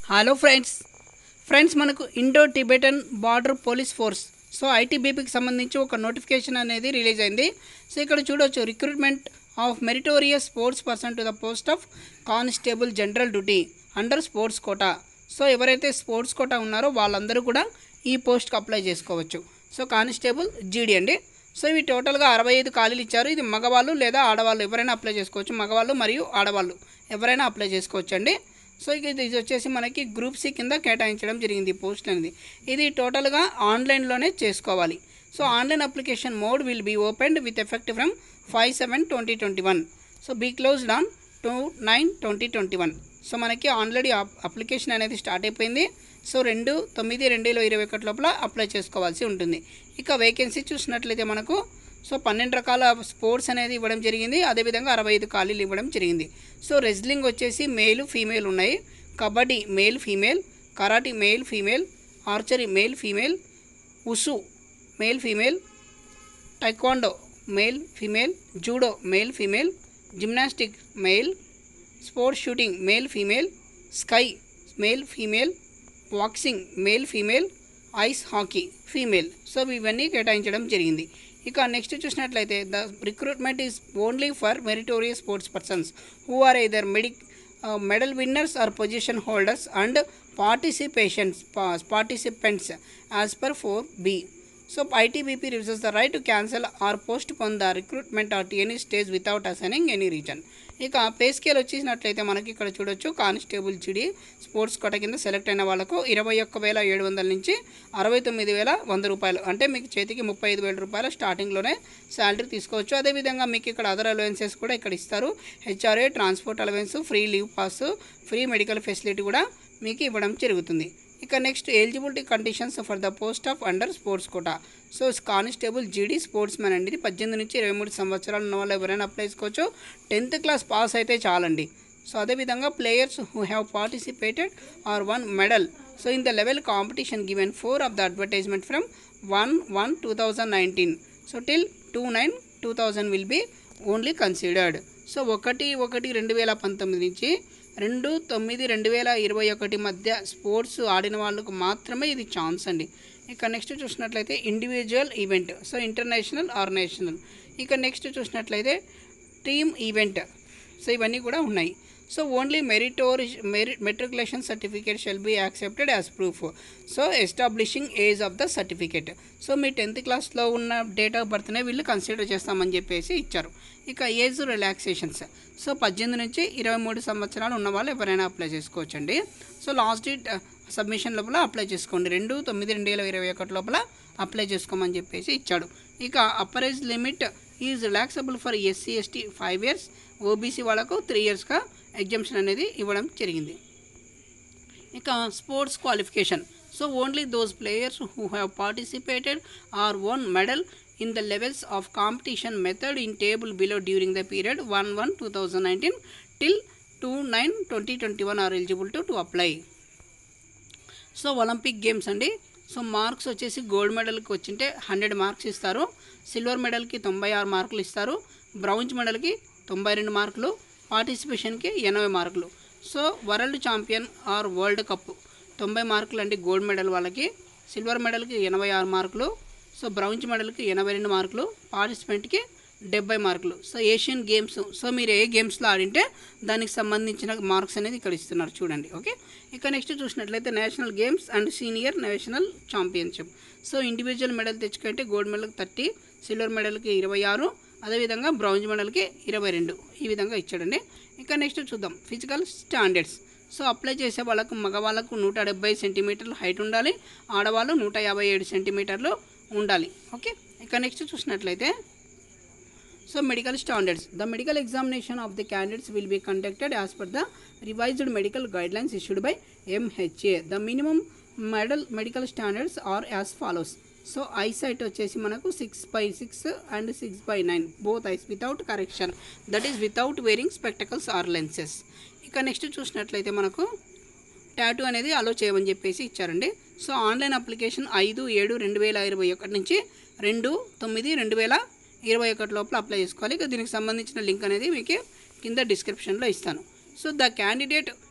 Hello friends friends మనకు Indo Tibetan border police force so ఐటీబీపీకి సంబంధించి ఒక నోటిఫికేషన్ అనేది రిలీజ్ అయింది సో ఇక్కడ చూడొచ్చు recruitment of meritorious sports person to the post of constable general duty under sports quota so ఎవరైతే sports quota ఉన్నారో వాళ్ళందరూ కూడా ఈ పోస్ట్కి అప్లై చేసుకోవచ్చు సో కానిస్టేబుల్ జీడీ అండి సో ఇవి టోటల్గా అరవై ఐదు ఖాళీలు ఇచ్చారు ఇది మగవాళ్ళు లేదా ఆడవాళ్ళు ఎవరైనా అప్లై చేసుకోవచ్చు మగవాళ్ళు మరియు ఆడవాళ్ళు ఎవరైనా అప్లై చేసుకోవచ్చు అండి సో ఇక ఇది వచ్చేసి మనకి గ్రూప్ సి కింద కేటాయించడం జరిగింది ఈ పోస్ట్ అనేది ఇది టోటల్గా ఆన్లైన్లోనే చేసుకోవాలి so online application mode will be opened with effect from five seven twenty twenty one so be closed on two nine twenty twenty one so మనకి ఆల్రెడీ అప్లికేషన్ అనేది స్టార్ట్ అయిపోయింది సో రెండు తొమ్మిది రెండు వేల ఇరవై ఒకటి లోపల అప్లై చేసుకోవాల్సి ఉంటుంది ఇక వేకెన్సీ చూసినట్లయితే మనకు సో పన్నెండు రకాల స్పోర్ట్స్ అనేది ఇవ్వడం జరిగింది అదేవిధంగా అరవై ఐదు ఖాళీలు ఇవ్వడం జరిగింది సో రెజ్లింగ్ వచ్చేసి మేల్ ఫీమేల్ ఉన్నాయి kabaddi male female karate male female archery male female wushu male female taekwondo male female judo male female gymnastic male sports shooting male female ski male female boxing male female ice hockey female so ఇవన్నీ కేటాయించడం జరిగింది ఇక next చూసినట్లయితే the recruitment is only for meritorious sports persons who are either medic medal winners or position holders and participations participants as per four b so ITBP reserves the right to cancel or postpone the recruitment at any stage without assigning any reason ఇక pay scale వచ్చేసినట్లయితే మనకి ఇక్కడ చూడొచ్చు constable GD sports quota కింద select అయిన వాళ్ళకు ఇరవై ఒక్క వేల ఏడు వందల నుంచి అరవై తొమ్మిది వేల వంద రూపాయలు అంటే మీకు చేతికి ముప్పై ఐదు వేల రూపాయలు స్టార్టింగ్లోనే శాలరీ తీసుకోవచ్చు అదేవిధంగా మీకు ఇక్కడ అదర్ అలవెన్సెస్ కూడా ఇక్కడ ఇస్తారు HRA transport allowance free leave pass free medical facility కూడా మీకు ఇవ్వడం జరుగుతుంది ఇక next eligibility conditions for the post of under sports quota so constable GD sportsman అండి ఇది పద్దెనిమిది నుంచి ఇరవై మూడు సంవత్సరాలు ఉన్న వాళ్ళు ఎవరైనా అప్లై చేసుకోవచ్చు టెన్త్ క్లాస్ పాస్ అయితే చాలండి సో అదేవిధంగా players who have participated or won medal so in the level competition given four of the advertisement from one one two thousand nineteen so till two nine two thousand will be only considered so ఒకటి ఒకటి రెండు వేల పంతొమ్మిది నుంచి రెండు తొమ్మిది రెండు వేల ఇరవై ఒకటి మధ్య స్పోర్ట్స్ ఆడిన వాళ్ళకు మాత్రమే ఇది ఛాన్స్ అండి ఇక నెక్స్ట్ చూసినట్లయితే individual event so international or national ఇక నెక్స్ట్ చూసినట్లయితే టీమ్ ఈవెంట్ సో ఇవన్నీ కూడా ఉన్నాయి so only meritori meri matriculation certificate shall be accepted as proof so establishing age of the certificate so మీ టెన్త్ క్లాస్లో ఉన్న డేట్ ఆఫ్ బర్త్నే వీళ్ళు consider చేస్తామని చెప్పేసి ఇచ్చారు ఇక ఏజ్ రిలాక్సేషన్స్ సో పద్దెనిమిది నుంచి ఇరవై మూడు సంవత్సరాలు ఉన్న వాళ్ళు ఎవరైనా అప్లై చేసుకోవచ్చండి సో లాస్ట్ డేట్ సబ్మిషన్ లోపల అప్లై చేసుకోండి రెండు తొమ్మిది రెండు వేల ఇరవై ఒకటి లోపల అప్లై చేసుకోమని చెప్పేసి ఇచ్చాడు ఇక upper age limit is relaxable for SC ST five years OBC వాళ్ళకు త్రీ ఇయర్స్గా ఎగ్జామ్షన్ అనేది ఇవ్వడం జరిగింది ఇక sports qualification so only those players who have participated or won medal in the levels of competition method in table below during the period one one two thousand nineteen till two nine twenty twenty one are eligible to to apply so Olympic games అండి సో marks వచ్చేసి gold మెడల్కి వచ్చింటే hundred marks ఇస్తారు silver మెడల్కి తొంభై ఆరు మార్కులు ఇస్తారు బ్రౌంజ్ మెడల్కి తొంభై రెండు మార్కులు పార్టిసిపేషన్కి ఎనభై మార్కులు so world champion or world cup తొంభై మార్కులు అంటే గోల్డ్ మెడల్ వాళ్ళకి సిల్వర్ మెడల్కి ఎనభై ఆరు మార్కులు సో బ్రౌంజ్ మెడల్కి ఎనభై రెండు మార్కులు పార్టిసిపెంట్కి డెబ్బై మార్కులు సో ఏషియన్ గేమ్స్ సో మీరు ఏ గేమ్స్లో ఆడింటే దానికి సంబంధించిన మార్క్స్ అనేది ఇక్కడ ఇస్తున్నారు చూడండి ఓకే ఇక నెక్స్ట్ చూసినట్లయితే national games and senior national championship so individual medal తెచ్చుకుంటే గోల్డ్ మెడల్కి థర్టీ సిల్వర్ మెడల్కి ఇరవై ఆరు అదేవిధంగా బ్రౌంజ్ మెడల్కి ఇరవై రెండు ఈ విధంగా ఇచ్చాడండి ఇక నెక్స్ట్ చూద్దాం ఫిజికల్ స్టాండర్డ్స్ సో అప్లై చేసే వాళ్ళకు మగవాళ్ళకు నూట డెబ్బై సెంటీమీటర్లు హైట్ ఉండాలి ఆడవాళ్ళు నూట యాభై ఏడు సెంటీమీటర్లు ఉండాలి ఓకే ఇక నెక్స్ట్ చూసినట్లయితే so medical standards the medical examination of the candidates will be conducted as per the revised medical guidelines issued by MHA the minimum medal medical standards are as follows so eyesight వచ్చేసి మనకు six by six and six by nine both eyes without correction that is without wearing spectacles or lenses ఇక next చూసినట్లయితే మనకు tattoo అనేది అలో చేయమని చెప్పేసి ఇచ్చారండి so online application ఐదు ఏడు రెండు వేల ఇరవై ఒకటి నుంచి రెండు తొమ్మిది రెండు వేల ఇరవై ఒకటి లోపల అప్లై చేసుకోవాలి ఇక దీనికి సంబంధించిన లింక్ అనేది మీకు కింద డిస్క్రిప్షన్లో ఇస్తాను so the candidate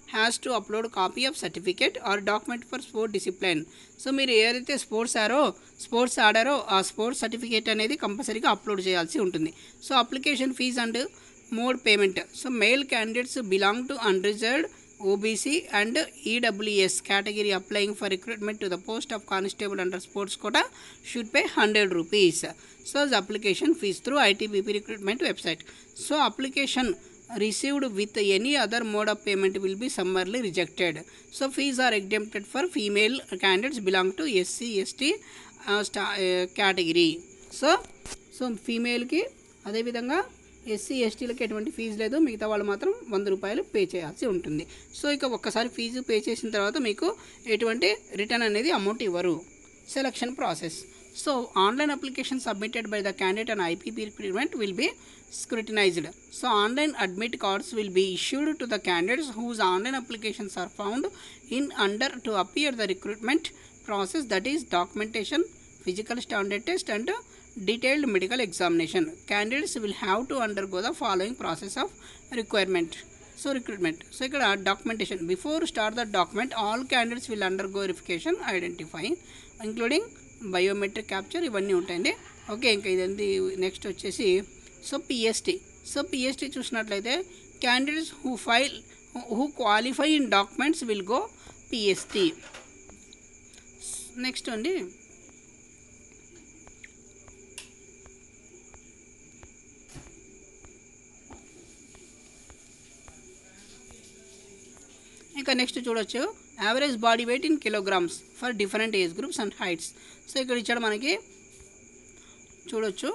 has to upload copy of certificate or document for sport discipline so మీరు ఏదైతే స్పోర్ట్స్ ఆరో స్పోర్ట్స్ ఆడారో ఆ స్పోర్ట్స్ సర్టిఫికేట్ అనేది కంపల్సరీగా అప్లోడ్ చేయాల్సి ఉంటుంది so application fee and mode payment so male candidates belong to unreserved OBC and EWS category applying for recruitment to the post of constable under sports quota should pay hundred rupees so the application fee through ITBP recruitment website so application received with any other mode of payment will be summarily rejected. So fees are exempted for female candidates belong to SC, ST uh, sta- uh, category. So so ఫీమేల్కి అదేవిధంగా SC ఎస్టీలకి ఎటువంటి fee లేదు మిగతా వాళ్ళు మాత్రం వంద రూపాయలు పే చేయాల్సి ఉంటుంది సో ఇక ఒక్కసారి ఫీజు పే చేసిన తర్వాత మీకు ఎటువంటి రిటర్న్ అనేది అమౌంట్ ఇవ్వరు selection process so online application submitted by the candidate and ITBP recruitment will be scrutinized. So online admit cards will be issued to the candidates whose online applications are found in under to appear the recruitment process that is documentation, physical standard test and detailed medical examination. Candidates will have to undergo the following process of requirement. So recruitment. So ఇక్కడ documentation. Before start the document, all candidates will undergo verification, identify, including biometric capture ఇవన్నీ ఉంటాయండి okay ఇంకా ఇదండి next వచ్చేసి so PST so PST చూసినట్లయితే candidates who fail who qualify in documents will go PST next అండి ఇంకా next చూడొచ్చు average body weight in kilograms for different age groups and heights so ఇక్కడ ఇచ్చాడు మనకి చూడొచ్చు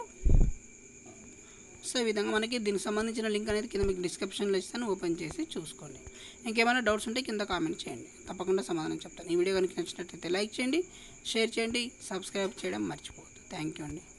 సో ఈ విధంగా మనకి దీనికి సంబంధించిన లింక్ అనేది కింద మీకు డిస్క్రిప్షన్లో ఇస్తాను ఓపెన్ చేసి చూసుకోండి ఇంకేమైనా డౌట్స్ ఉంటే కింద కామెంట్ చేయండి తప్పకుండా సమాధానం చెప్తాను ఈ వీడియో కనుక నచ్చినట్లయితే లైక్ చేయండి షేర్ చేయండి సబ్స్క్రైబ్ చేయడం మర్చిపోవద్దు థ్యాంక్ యూ అండి